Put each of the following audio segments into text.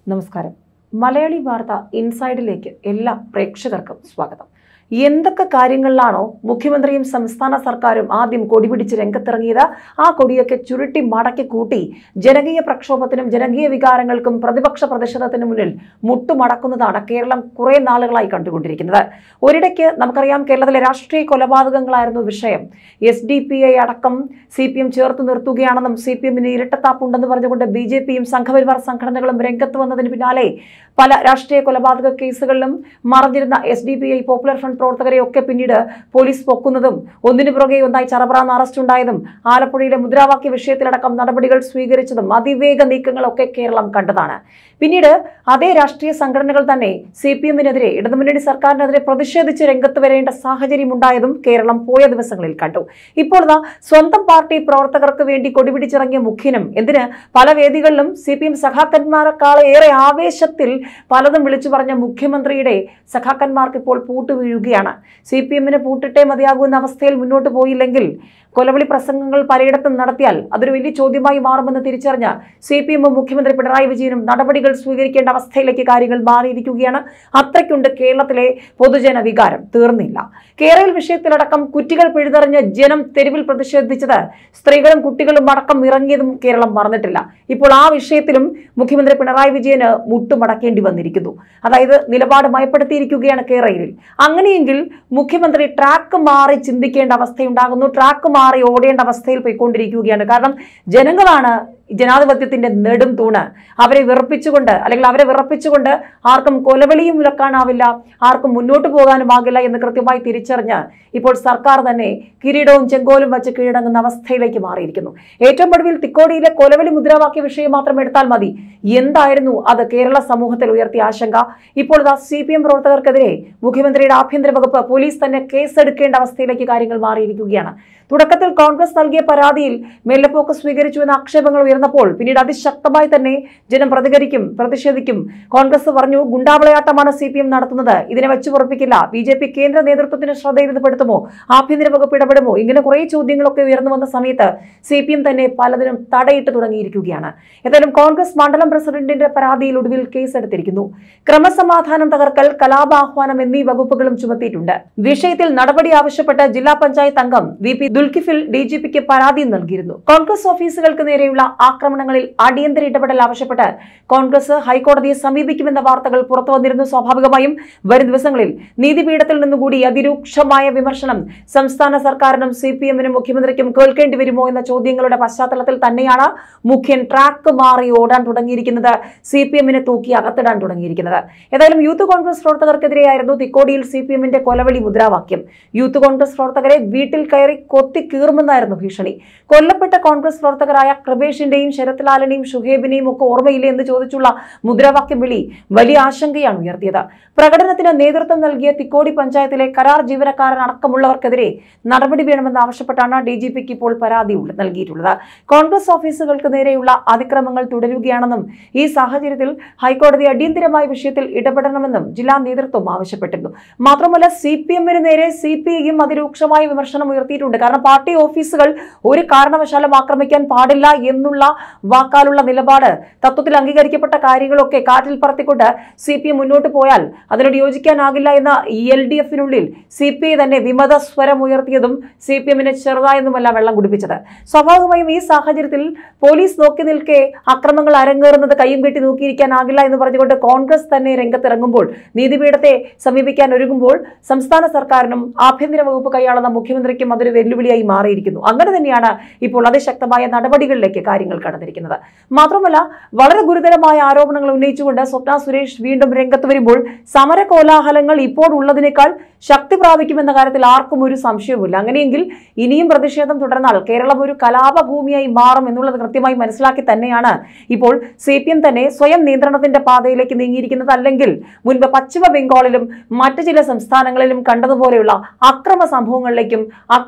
നമസ്കാരം മലയാളി വാർത്ത ഇൻസൈഡിലേക്ക് എല്ലാ പ്രേക്ഷകർക്കും സ്വാഗതം എന്തൊക്കെ കാര്യങ്ങളിലാണോ മുഖ്യമന്ത്രിയും സംസ്ഥാന സർക്കാരും ആദ്യം കൊടിപിടിച്ച് രംഗത്തിറങ്ങിയത് ആ കൊടിയൊക്കെ ചുരുട്ടി മടക്കി കൂട്ടി ജനകീയ പ്രക്ഷോഭത്തിനും ജനകീയ വികാരങ്ങൾക്കും പ്രതിപക്ഷ പ്രതിഷേധത്തിനും മുന്നിൽ മുട്ടുമടക്കുന്നതാണ് കേരളം കുറെ നാളുകളായി കണ്ടുകൊണ്ടിരിക്കുന്നത് ഒരിടയ്ക്ക് നമുക്കറിയാം കേരളത്തിലെ രാഷ്ട്രീയ കൊലപാതകങ്ങളായിരുന്നു വിഷയം എസ് ഡി പി ഐ അടക്കം സി പി എം ചേർത്ത് നിർത്തുകയാണെന്നും സി പി എമ്മിന് ഇരട്ടത്താപ്പുണ്ടെന്ന് പറഞ്ഞുകൊണ്ട് ബി ജെ പിയും സംഘപരിവാർ സംഘടനകളും രംഗത്ത് വന്നതിന് പിന്നാലെ പല രാഷ്ട്രീയ കൊലപാതക കേസുകളിലും മറഞ്ഞിരുന്ന S D P I popular front പ്രവർത്തകരെ ഒക്കെ പിന്നീട് പോലീസ് പൊക്കുന്നതും ഒന്നിനു പുറകെ ഒന്നായി ചറപറാന്ന് അറസ്റ്റ് ഉണ്ടായതും ആലപ്പുഴയിലെ മുദ്രാവാക്യ വിഷയത്തിലടക്കം നടപടികൾ സ്വീകരിച്ചതും അതിവേഗ നീക്കങ്ങളൊക്കെ കേരളം കണ്ടതാണ് പിന്നീട് അതേ രാഷ്ട്രീയ സംഘടനകൾ തന്നെ സി പി എമ്മിനെതിരെ ഇടതുമുന്നണി സർക്കാരിനെതിരെ പ്രതിഷേധിച്ച് രംഗത്ത് വരേണ്ട സാഹചര്യം ഉണ്ടായതും കേരളം പോയ ദിവസങ്ങളിൽ കണ്ടു ഇപ്പോൾ ഇതാ സ്വന്തം പാർട്ടി പ്രവർത്തകർക്ക് വേണ്ടി കൊടിപിടിച്ചിറങ്ങിയ മുഖ്യനും എന്തിന് പല വേദികളിലും സി പി എം സഖാക്കന്മാരെക്കാൾ ഏറെ ആവേശത്തിൽ പലതും വിളിച്ചു പറഞ്ഞ മുഖ്യമന്ത്രിയുടെ സഖാക്കന്മാർക്ക് ഇപ്പോൾ പൂട്ട് വീഴുകയാണ് സി പി എമ്മിന് പൂട്ടിട്ടേ മതിയാകുന്ന അവസ്ഥയിൽ മുന്നോട്ട് പോയില്ലെങ്കിൽ കൊലവിളി പ്രസംഗങ്ങൾ പലയിടത്തും നടത്തിയാൽ അതൊരു വലിയ ചോദ്യമായി മാറുമെന്ന് തിരിച്ചറിഞ്ഞ സി പി എമ്മും മുഖ്യമന്ത്രി പിണറായി വിജയനും നടപടികൾ സ്വീകരിക്കേണ്ട അവസ്ഥയിലേക്ക് കാര്യങ്ങൾ മാറിയിരിക്കുകയാണ് അത്രയ്ക്കുണ്ട് കേരളത്തിലെ പൊതുജന വികാരം തീർന്നില്ല കേരള വിഷയത്തിലടക്കം കുറ്റികൾ പിഴുതെറിഞ്ഞ് ജനം തെരുവിൽ പ്രതിഷേധിച്ചത് സ്ത്രീകളും കുട്ടികളും അടക്കം ഇറങ്ങിയതും കേരളം മറന്നിട്ടില്ല ഇപ്പോൾ ആ വിഷയത്തിലും മുഖ്യമന്ത്രി പിണറായി വിജയന് മുട്ടുമടക്കേണ്ടി വന്നിരിക്കുന്നു അതായത് നിലപാട് മയപ്പെടുത്തിയിരിക്കുകയാണ് കേരളയിൽ അങ്ങനെയെങ്കിൽ മുഖ്യമന്ത്രി ട്രാക്ക് മാറി ചിന്തിക്കേണ്ട അവസ്ഥയുണ്ടാകുന്നു ട്രാക്ക് മാറി ഓടേണ്ട അവസ്ഥയിൽ പോയിക്കൊണ്ടിരിക്കുകയാണ് കാരണം ജനങ്ങളാണ് ജനാധിപത്യത്തിന്റെ നെടും തൂണ് അവരെ വിറപ്പിച്ചുകൊണ്ട് അല്ലെങ്കിൽ അവരെ വിറപ്പിച്ചുകൊണ്ട് ആർക്കും കൊലവിളിയും വിലക്കാനാവില്ല ആർക്കും മുന്നോട്ട് പോകാനുമാകില്ല എന്ന് കൃത്യമായി തിരിച്ചറിഞ്ഞ് ഇപ്പോൾ സർക്കാർ തന്നെ കിരീടവും ചെങ്കോലും വച്ച് കീഴടങ്ങുന്ന അവസ്ഥയിലേക്ക് മാറിയിരിക്കുന്നു ഏറ്റവും ഒടുവിൽ തിക്കോടിയിലെ കൊലവിളി മുദ്രാവാക്യ വിഷയം മാത്രം എടുത്താൽ മതി എന്തായിരുന്നു അത് കേരള സമൂഹത്തിൽ ഉയർത്തിയ ആശങ്ക ഇപ്പോൾ ഇതാ സി പി എം പ്രവർത്തകർക്കെതിരെ മുഖ്യമന്ത്രിയുടെ ആഭ്യന്തര വകുപ്പ് പോലീസ് തന്നെ കേസെടുക്കേണ്ട അവസ്ഥയിലേക്ക് കാര്യങ്ങൾ മാറിയിരിക്കുകയാണ് തുടക്കത്തിൽ കോൺഗ്രസ് നൽകിയ പരാതിയിൽ മെല്ലപ്പോക്ക് സ്വീകരിച്ചു എന്ന ആക്ഷേപങ്ങൾ ഉയർന്നപ്പോൾ പിന്നീട് അതിശക്തമായി തന്നെ ജനം പ്രതികരിക്കും പ്രതിഷേധിക്കും കോൺഗ്രസ് പറഞ്ഞു ഗുണ്ടാവിളയാട്ടമാണ് സി പി എം നടത്തുന്നത് ഇതിനെ വെച്ചു പൊറപ്പിക്കില്ല ബി ജെ പി കേന്ദ്ര നേതൃത്വത്തിന് ശ്രദ്ധയിൽപ്പെടുത്തുമോ ആഭ്യന്തര വകുപ്പ് ഇടപെടുമോ ഇങ്ങനെ കുറേ ചോദ്യങ്ങളൊക്കെ ഉയർന്നു വന്ന സമയത്ത് സി പി എം തന്നെ പലതിനും തടയിട്ട് തുടങ്ങിയിരിക്കുകയാണ് ഏതായാലും കോൺഗ്രസ് മണ്ഡലം പ്രസിഡന്റിന്റെ പരാതിയിൽ ഒടുവിൽ കേസെടുത്തിരിക്കുന്നു ക്രമസമാധാനം തകർക്കൽ കലാപാഹ്വാനം എന്നീ വകുപ്പുകളും ചുമത്തിയിട്ടുണ്ട് വിഷയത്തിൽ നടപടി ആവശ്യപ്പെട്ട് ജില്ലാ പഞ്ചായത്ത് അംഗം V P Dulkifil D G പിക്ക് പരാതി നൽകിയിരുന്നു കോൺഗ്രസ് ഓഫീസുകൾക്ക് നേരെയുള്ള ആക്രമണങ്ങളിൽ അടിയന്തര ഇടപെടൽ ആവശ്യപ്പെട്ട് കോൺഗ്രസ് ഹൈക്കോടതിയെ സമീപിക്കുമെന്ന വാർത്തകൾ പുറത്തു വന്നിരുന്നു സ്വാഭാവികമായും വരും ദിവസങ്ങളിൽ നീതിപീഠത്തിൽ നിന്നുകൂടി അതിരൂക്ഷമായ വിമർശനം സംസ്ഥാന സർക്കാരിനും സി പി എമ്മിനും മുഖ്യമന്ത്രിക്കും കേൾക്കേണ്ടി വരുമോ എന്ന ചോദ്യങ്ങളുടെ പശ്ചാത്തലത്തിൽ തന്നെയാണ് മുഖ്യൻ ട്രാക്ക് മാറി ഓടാൻ തുടങ്ങിയിരിക്കുന്നത് സി പി എമ്മിനെ തൂക്കി അകത്തിടാൻ തുടങ്ങിയിരിക്കുന്നത് ഏതായാലും യൂത്ത് കോൺഗ്രസ് പ്രവർത്തകർക്കെതിരെയായിരുന്നു തിക്കോടിയിൽ സി പി എമ്മിന്റെ കൊലവിളി മുദ്രാവാക്യം യൂത്ത് കോൺഗ്രസ് പ്രവർത്തകരെ വീട്ടിൽ കയറി കൊത്തി കീറുമെന്നായിരുന്നു ഭീഷണി കൊല്ലപ്പെട്ട കോൺഗ്രസ് പ്രവർത്തകരായ കൃപേഷിന്റെയും ശരത്ലാലിന്റെയും ഷുഹേബിനെയും ഒക്കെ ഓർമ്മയില്ലേ എന്ന് ചോദിച്ചുള്ള മുദ്രാവാക്യം വിളി വലിയ ആശങ്കയാണ് ഉയർത്തിയത് പ്രകടനത്തിന് നേതൃത്വം നൽകിയ തിക്കോടി പഞ്ചായത്തിലെ കരാർ ജീവനക്കാരൻ അടക്കമുള്ളവർക്കെതിരെ നടപടി വേണമെന്ന് ആവശ്യപ്പെട്ടാണ് ഡി ജി പിക്ക് ഇപ്പോൾ പരാതി ഉള്ള- നൽകിയിട്ടുള്ളത് കോൺഗ്രസ് ഓഫീസുകൾക്ക് നേരെയുള്ള അതിക്രമങ്ങൾ തുടരുകയാണെന്നും ഈ സാഹചര്യത്തിൽ ഹൈക്കോടതി അടിയന്തരമായ വിഷയത്തിൽ ഇടപെടണമെന്നും ജില്ലാ നേതൃത്വം ആവശ്യപ്പെട്ടിരുന്നു മാത്രമല്ല സി പി എമ്മിന് നേരെ സി പി ഐയും അതിരൂക്ഷമായ വിമർശനം ഉയർത്തിയിട്ടുണ്ട് കാരണം പാർട്ടി ഓഫീസുകൾ ഒരു കാരണവശാലും ആക്രമിക്കാൻ പാടില്ല എന്നുള്ള വാക്കാലുള്ള നിലപാട് തത്വത്തിൽ അംഗീകരിക്കപ്പെട്ട കാര്യങ്ങളൊക്കെ കാറ്റിൽ പറത്തിക്കൊണ്ട് സി പി എം മുന്നോട്ട് പോയാൽ അതിനോട് യോജിക്കാനാകില്ല എന്ന എൽ ഡി എഫിനുള്ളിൽ സി പി ഐ തന്നെ വിമത സ്വരം ഉയർത്തിയതും സി പി എമ്മിനെ ചെറുതായൊന്നുമല്ല വെള്ളം കുടിപ്പിച്ചത് സ്വാഭാവികമായും ഈ സാഹചര്യത്തിൽ പോലീസ് നോക്കി നിൽക്കെ അക്രമങ്ങൾ അരങ്ങേറുന്നത് കയ്യും കെട്ടി നോക്കിയിരിക്കാനാകില്ല എന്ന് പറഞ്ഞുകൊണ്ട് കോൺഗ്രസ് തന്നെ രംഗത്തിറങ്ങുമ്പോൾ നീതിപീഠത്തെ സമീപിക്കാൻ ഒരുങ്ങുമ്പോൾ സംസ്ഥാന സർക്കാരിനും ആഭ്യന്തര വകുപ്പ് കൈയാളുന്ന മുഖ്യമന്ത്രിക്കും അതൊരു വെല്ലുവിളിയായി മാറിയിരിക്കുന്നു അങ്ങനെ തന്നെയാണ് ഇപ്പോൾ അതിശക്തമായ നടപടികളിലേക്ക് കാര്യങ്ങൾ കടന്നിരിക്കുന്നത് മാത്രമല്ല വളരെ ഗുരുതരമായ ആരോപണങ്ങൾ ഉന്നയിച്ചുകൊണ്ട് സ്വപ്ന സുരേഷ് വീണ്ടും രംഗത്ത് വരുമ്പോൾ സമര കോലാഹലങ്ങൾ ഇപ്പോൾ ഉള്ളതിനേക്കാൾ ശക്തി പ്രാപിക്കുമെന്ന കാര്യത്തിൽ ആർക്കും ഒരു സംശയവുമില്ല അങ്ങനെയെങ്കിൽ ഇനിയും പ്രതിഷേധം തുടർന്നാൽ കേരളം ഒരു കലാപഭൂമിയായി മാറും എന്നുള്ളത് കൃത്യമായി മനസ്സിലാക്കി തന്നെയാണ് ഇപ്പോൾ സി പി എം തന്നെ സ്വയം നിയന്ത്രണത്തിന്റെ പാതയിലേക്ക് നീങ്ങിയിരിക്കുന്നത് അല്ലെങ്കിൽ മുൻപ് പശ്ചിമ ബംഗാളിലും മറ്റു ചില സംസ്ഥാനങ്ങളിലും കണ്ടതുപോലെയുള്ള അക്രമ സംഭവങ്ങളിലേക്കും അക്രമ പരമ്പര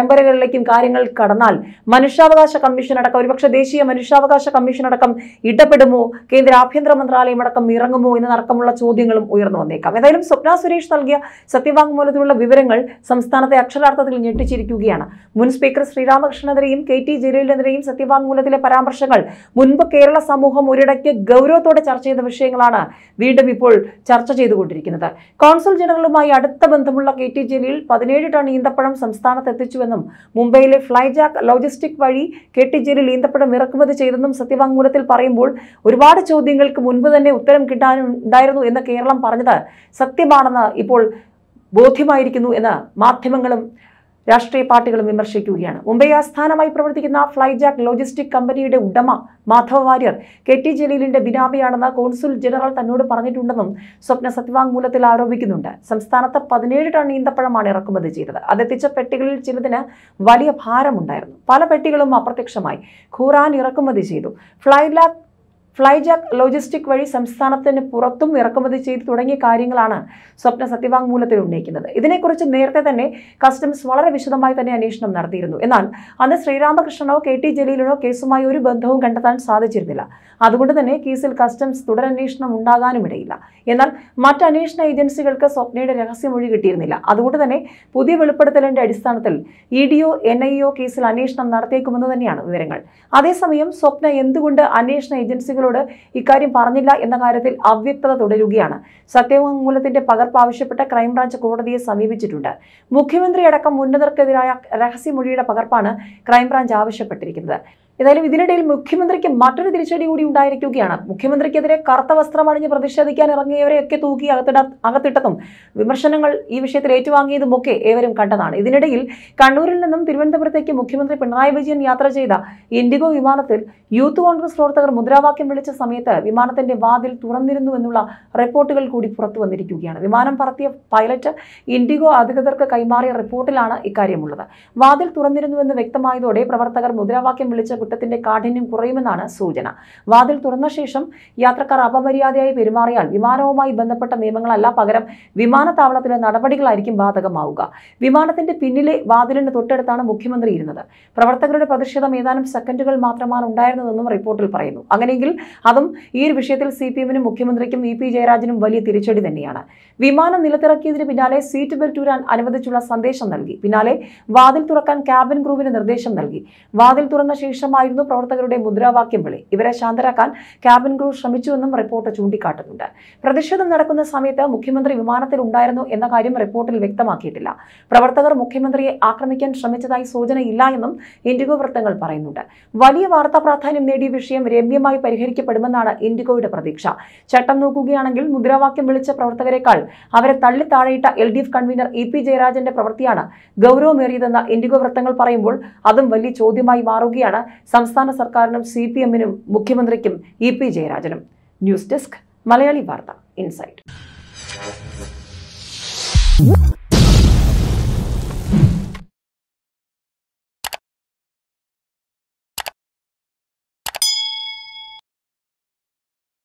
പരമ്പരകളിലേക്കും കാര്യങ്ങൾ കടന്നാൽ മനുഷ്യാവകാശ കമ്മീഷൻ അടക്കം ഒരുപക്ഷെ ദേശീയ മനുഷ്യാവകാശ കമ്മീഷൻ അടക്കം ഇടപെടുമോ കേന്ദ്ര ആഭ്യന്തര മന്ത്രാലയം അടക്കം ഇറങ്ങുമോ എന്നതടക്കമുള്ള ചോദ്യങ്ങളും ഉയർന്നു വന്നേക്കാം ഏതായാലും സ്വപ്ന സുരേഷ് നൽകിയ സത്യവാങ്മൂലത്തിലുള്ള വിവരങ്ങൾ സംസ്ഥാനത്തെ അക്ഷരാർത്ഥത്തിൽ ഞെട്ടിച്ചിരിക്കുകയാണ് മുൻ സ്പീക്കർ ശ്രീരാമകൃഷ്ണനെതിരെയും കെ ടി ജലീലിനെതിരെയും സത്യവാങ്മൂലത്തിലെ പരാമർശങ്ങൾ മുൻപ് കേരള സമൂഹം ഒരിടയ്ക്ക് ഗൗരവത്തോടെ ചർച്ച ചെയ്ത വിഷയങ്ങളാണ് വീണ്ടും ഇപ്പോൾ ചർച്ച ചെയ്തുകൊണ്ടിരിക്കുന്നത് കോൺസുൽ ജനറലുമായി അടുത്ത ബന്ധമുള്ള കെ ടി ജലീൽ പതിനേഴ് ടൺ ഈന്തപ്പഴം സംസ്ഥാനത്ത് എത്തിച്ചുവെന്നും മുംബൈയിലെ ഫ്ലൈജാക്ക് ലോജിസ്റ്റിക് വഴി കെ ടി ജലീൽ ഈന്തപ്പഴം ഇറക്കുമതി ചെയ്തെന്നും സത്യവാങ്മൂലത്തിൽ പറയുമ്പോൾ ഒരുപാട് ചോദ്യങ്ങൾക്ക് മുൻപ് തന്നെ ഉത്തരം കിട്ടാനുണ്ടായിരുന്നു എന്ന് കേരളം പറഞ്ഞത് സത്യമാണെന്ന് ഇപ്പോൾ ബോധ്യമായിരിക്കുന്നു എന്ന് മാധ്യമങ്ങളും രാഷ്ട്രീയ പാർട്ടികളും വിമർശിക്കുകയാണ് മുംബൈ ആസ്ഥാനമായി പ്രവർത്തിക്കുന്ന ഫ്ലൈജാക്ക് ലോജിസ്റ്റിക് കമ്പനിയുടെ ഉടമ മാധവ വാര്യർ കെ ടി ജലീലിന്റെ ബിനാമിയാണെന്ന് കോൺസുൽ ജനറൽ തന്നോട് പറഞ്ഞിട്ടുണ്ടെന്നും സ്വപ്ന സത്യവാങ്മൂലത്തിൽ ആരോപിക്കുന്നുണ്ട് സംസ്ഥാനത്ത് പതിനേഴ് ടൺ ഈന്തപ്പഴമാണ് ഇറക്കുമതി ചെയ്തത് അതെത്തിച്ച പെട്ടികളിൽ ചിലതിന് വലിയ ഭാരമുണ്ടായിരുന്നു പല പെട്ടികളും അപ്രത്യക്ഷമായി ഖുറാൻ ഇറക്കുമതി ചെയ്തു ഫ്ലൈലാക്ക് ഫ്ലൈജാക്ക് ലോജിസ്റ്റിക് വഴി സംസ്ഥാനത്തിന് പുറത്തും ഇറക്കുമതി ചെയ്തു തുടങ്ങിയ കാര്യങ്ങളാണ് സ്വപ്ന സത്യവാങ്മൂലത്തിൽ ഉന്നയിക്കുന്നത് ഇതിനെക്കുറിച്ച് നേരത്തെ തന്നെ കസ്റ്റംസ് വളരെ വിശദമായി തന്നെ അന്വേഷണം നടത്തിയിരുന്നു എന്നാൽ അന്ന് ശ്രീരാമകൃഷ്ണനോ കെ ടി ജലീലിനോ കേസുമായി ഒരു ബന്ധവും കണ്ടെത്താൻ സാധിച്ചിരുന്നില്ല അതുകൊണ്ട് തന്നെ കേസിൽ കസ്റ്റംസ് തുടരന്വേഷണം ഉണ്ടാകാനും ഇടയില്ല എന്നാൽ മറ്റ് അന്വേഷണ ഏജൻസികൾക്ക് സ്വപ്നയുടെ രഹസ്യമൊഴി കിട്ടിയിരുന്നില്ല അതുകൊണ്ട് തന്നെ പുതിയ വെളിപ്പെടുത്തലിന്റെ അടിസ്ഥാനത്തിൽ E D N I A കേസിൽ അന്വേഷണം നടത്തിയേക്കുമെന്ന് തന്നെയാണ് വിവരങ്ങൾ അതേസമയം സ്വപ്ന എന്തുകൊണ്ട് അന്വേഷണ ഏജൻസികളോട് ഇക്കാര്യം പറഞ്ഞില്ല എന്ന കാര്യത്തിൽ അവ്യക്തത തുടരുകയാണ് സത്യവാങ്മൂലത്തിന്റെ പകർപ്പ് ആവശ്യപ്പെട്ട ക്രൈംബ്രാഞ്ച് കോടതിയെ സമീപിച്ചിട്ടുണ്ട് മുഖ്യമന്ത്രി അടക്കം ഉന്നതർക്കെതിരായ രഹസ്യമൊഴിയുടെ പകർപ്പാണ് ക്രൈംബ്രാഞ്ച് ആവശ്യപ്പെട്ടിരിക്കുന്നത് ഏതായാലും ഇതിനിടയിൽ മുഖ്യമന്ത്രിക്ക് മറ്റൊരു തിരിച്ചടി കൂടി ഉണ്ടായിരിക്കുകയാണ് മുഖ്യമന്ത്രിക്കെതിരെ കറുത്ത വസ്ത്രം അണിഞ്ഞ് പ്രതിഷേധിക്കാൻ ഇറങ്ങിയവരെയൊക്കെ തൂക്കി അകത്തിട അകത്തിട്ടതും വിമർശനങ്ങൾ ഈ വിഷയത്തിൽ ഏറ്റുവാങ്ങിയതുമൊക്കെ ഏവരും കണ്ടതാണ് ഇതിനിടയിൽ കണ്ണൂരിൽ നിന്നും തിരുവനന്തപുരത്തേക്ക് മുഖ്യമന്ത്രി പിണറായി വിജയൻ യാത്ര ചെയ്ത ഇൻഡിഗോ വിമാനത്തിൽ യൂത്ത് കോൺഗ്രസ് പ്രവർത്തകർ മുദ്രാവാക്യം വിളിച്ച സമയത്ത് വിമാനത്തിന്റെ വാതിൽ തുറന്നിരുന്നു എന്നുള്ള റിപ്പോർട്ടുകൾ കൂടി പുറത്തു വന്നിരിക്കുകയാണ് വിമാനം പറത്തിയ പൈലറ്റ് ഇൻഡിഗോ അധികൃതർക്ക് കൈമാറിയ റിപ്പോർട്ടിലാണ് ഇക്കാര്യമുള്ളത് വാതിൽ തുറന്നിരുന്നുവെന്ന് വ്യക്തമായതോടെ പ്രവർത്തകർ മുദ്രാവാക്യം വിളിച്ച കുറ്റത്തിന്റെ കാഠിന്യം കുറയുമെന്നാണ് സൂചന വാതിൽ തുറന്ന ശേഷം യാത്രക്കാർ അപമര്യാദയായി പെരുമാറിയാൽ വിമാനവുമായി ബന്ധപ്പെട്ട നിയമങ്ങളല്ല പകരം വിമാനത്താവളത്തിലെ നടപടികളായിരിക്കും ബാധകമാവുക വിമാനത്തിന്റെ പിന്നിലെ വാതിലിന് തൊട്ടടുത്താണ് മുഖ്യമന്ത്രി ഇരുന്നത് പ്രവർത്തകരുടെ പ്രതിഷേധം ഏതാനും സെക്കൻഡുകൾ മാത്രമാണ് ഉണ്ടായിരുന്നതെന്നും റിപ്പോർട്ടിൽ പറയുന്നു അങ്ങനെയെങ്കിൽ അതും ഈ ഒരു വിഷയത്തിൽ സി പി എമ്മിനും മുഖ്യമന്ത്രിക്കും ഇ പി ജയരാജനും വലിയ തിരിച്ചടി തന്നെയാണ് വിമാനം നിലത്തിറക്കിയതിന് പിന്നാലെ സീറ്റ് ബെൽറ്റ് ഊരാൻ അനുവദിച്ചുള്ള സന്ദേശം നൽകി പിന്നാലെ വാതിൽ തുറക്കാൻ ക്യാബിൻ ക്രൂവിന് നിർദ്ദേശം നൽകി വാതിൽ തുറന്ന ശേഷമായിരുന്നു പ്രവർത്തകരുടെ മുദ്രാവാക്യം വിളി ഇവരെ ശാന്തരാക്കാൻ ക്യാബിൻ ക്രൂ ശ്രമിച്ചുവെന്നും റിപ്പോർട്ട് ചൂണ്ടിക്കാട്ടുന്നുണ്ട് പ്രതിഷേധം നടക്കുന്ന സമയത്ത് മുഖ്യമന്ത്രി വിമാനത്തിൽ ഉണ്ടായിരുന്നു എന്ന കാര്യം റിപ്പോർട്ടിൽ വ്യക്തമാക്കിയിട്ടില്ല പ്രവർത്തകർ മുഖ്യമന്ത്രിയെ ആക്രമിക്കാൻ ശ്രമിച്ചതായി സൂചനയില്ല എന്നും ഇൻഡിഗോ വൃത്തങ്ങൾ പറയുന്നുണ്ട് വലിയ വാർത്താ പ്രാധാന്യം നേടിയ വിഷയം രമ്യമായി പരിഹരിക്കപ്പെടുമെന്നാണ് ഇൻഡിഗോയുടെ പ്രതീക്ഷ ചട്ടം നോക്കുകയാണെങ്കിൽ മുദ്രാവാക്യം വിളിച്ച പ്രവർത്തകരെക്കാൾ അവരെ തള്ളി താഴെയിട്ട L D F convenor E P ജയരാജന്റെ പ്രവൃത്തിയാണ് ഗൗരവമേറിയതെന്ന് ഇൻഡിഗോ വൃത്തങ്ങൾ പറയുമ്പോൾ അതും വലിയ ചോദ്യമായി മാറുകയാണ് സംസ്ഥാന സർക്കാരിനും സി പി എമ്മിനും മുഖ്യമന്ത്രിക്കും ഇ പി ജയരാജനും ന്യൂസ് ഡെസ്ക് മലയാളി വാർത്ത ഇൻസൈറ്റ്